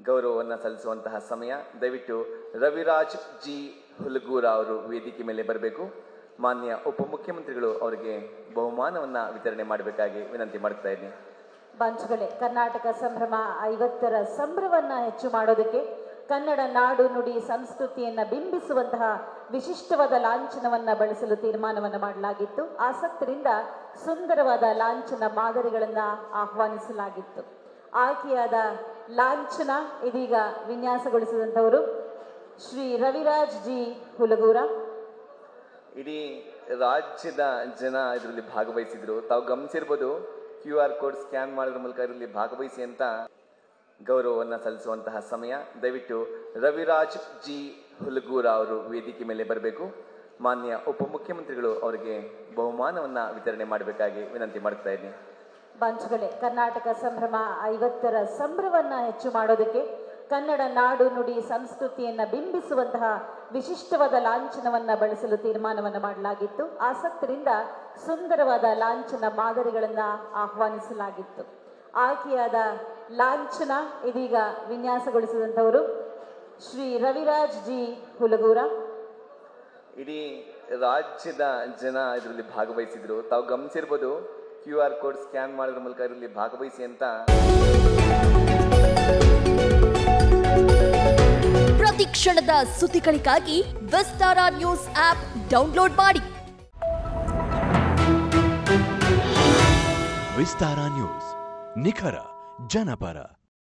ಗೌರವವನ್ನು ಸಲ್ಲಿಸುವಂತಹ ಸಮಯ ದಯವಿಟ್ಟು ರವಿರಾಜ್ ಜಿ ಹುಲಗೂರ ಅವರು ವೇದಿಕೆ ಮೇಲೆ ಬರಬೇಕು ಮಾನ್ಯ ಉಪಮುಖ್ಯಮಂತ್ರಿಗಳು ಅವರಿಗೆ ಬಹುಮಾನವನ್ನ ವಿತರಣೆ ಮಾಡಬೇಕಾಗಿ ವಿನಂತಿ ಮಾಡ್ತಾ ಇದ್ದೀನಿ ಬಂಚುಗಳೇ ಕರ್ನಾಟಕ ಸಂಭ್ರಮ ಐವತ್ತರ ಸಂಭ್ರಮವನ್ನ ಹೆಚ್ಚು ಮಾಡೋದಕ್ಕೆ ಕನ್ನಡ ನಾಡು ನುಡಿ ಸಂಸ್ಕೃತಿಯನ್ನ ಬಿಂಬಿಸುವಂತಹ ವಿಶಿಷ್ಟವಾದ ಲಾಂಛನವನ್ನ ಬಳಸಲು ತೀರ್ಮಾನವನ್ನ ಮಾಡಲಾಗಿತ್ತು ಆಸಕ್ತರಿಂದ ಸುಂದರವಾದ ಲಾಂಛನ ಮಾದರಿಗಳನ್ನ ಆಹ್ವಾನಿಸಲಾಗಿತ್ತು ಆಯ್ಕೆಯಾದ ಲಾಂಛನ ಇದೀಗ ವಿನ್ಯಾಸಗೊಳಿಸಿದಂಥವರು ಶ್ರೀ ರವಿರಾಜ್ ಜಿ ಹುಲಗೂರ ಇಡೀ ರಾಜ್ಯದ ಜನ ಇದರಲ್ಲಿ ಭಾಗವಹಿಸಿದ್ರು ತಾವು ಗಮನಿಸಿರ್ಬೋದು ಕ್ಯೂ ಆರ್ ಕೋಡ್ ಸ್ಕ್ಯಾನ್ ಮಾಡೋದ್ರ ಮೂಲಕ ಇದರಲ್ಲಿ ಭಾಗವಹಿಸಿ ಅಂತ ಗೌರವವನ್ನು ಸಲ್ಲಿಸುವಂತಹ ಸಮಯ ದಯವಿಟ್ಟು ರವಿರಾಜ್ ಜಿ ಹುಲಗೂರ ಅವರು ವೇದಿಕೆ ಮೇಲೆ ಬರಬೇಕು ಮಾನ್ಯ ಉಪಮುಖ್ಯಮಂತ್ರಿಗಳು ಅವರಿಗೆ ಬಹುಮಾನವನ್ನ ವಿತರಣೆ ಮಾಡಬೇಕಾಗಿ ವಿನಂತಿ ಮಾಡ್ತಾ ಇದ್ದೀನಿ ಬಂಚುಗಳೇ ಕರ್ನಾಟಕ ಸಂಭ್ರಮ ಐವತ್ತರ ಸಂಭ್ರಮವನ್ನ ಹೆಚ್ಚು ಮಾಡೋದಕ್ಕೆ ಕನ್ನಡ ನಾಡು ನುಡಿ ಸಂಸ್ಕೃತಿಯನ್ನ ಬಿಂಬಿಸುವಂತಹ ವಿಶಿಷ್ಟವಾದ ಲಾಂಛನವನ್ನ ಬಳಸಲು ತೀರ್ಮಾನವನ್ನ ಮಾಡಲಾಗಿತ್ತು ಆಸಕ್ತರಿಂದ ಸುಂದರವಾದ ಲಾಂಛನ ಮಾದರಿಗಳನ್ನ ಆಹ್ವಾನಿಸಲಾಗಿತ್ತು ಆಯ್ಕೆಯಾದ ಲಾಂಛನ ಇದೀಗ ವಿನ್ಯಾಸಗೊಳಿಸಿದಂಥವರು ಶ್ರೀ ರವಿರಾಜ್ ಜಿ ಹುಲಗೂರ ಇಡೀ ರಾಜ್ಯದ ಜನ ಇದರಲ್ಲಿ ಭಾಗವಹಿಸಿದ್ರು ತಾವು ಗಮನಿಸಿರ್ಬೋದು ಕ್ಯೂ ಆರ್ ಕೋಡ್ ಸ್ಕ್ಯಾನ್ ಮಾಡೋದ್ರ ಮೂಲಕ ಇದರಲ್ಲಿ ಭಾಗವಹಿಸಿ ಅಂತ ಪ್ರತಿ ಕ್ಷಣದ ಸುದ್ದಿಗಳಿಗಾಗಿ ವಿಸ್ತಾರ ನ್ಯೂಸ್ ಆಪ್ ಡೌನ್ಲೋಡ್ ಮಾಡಿ ವಿಸ್ತಾರ ನ್ಯೂಸ್ ನಿಖರ ಜನಪರ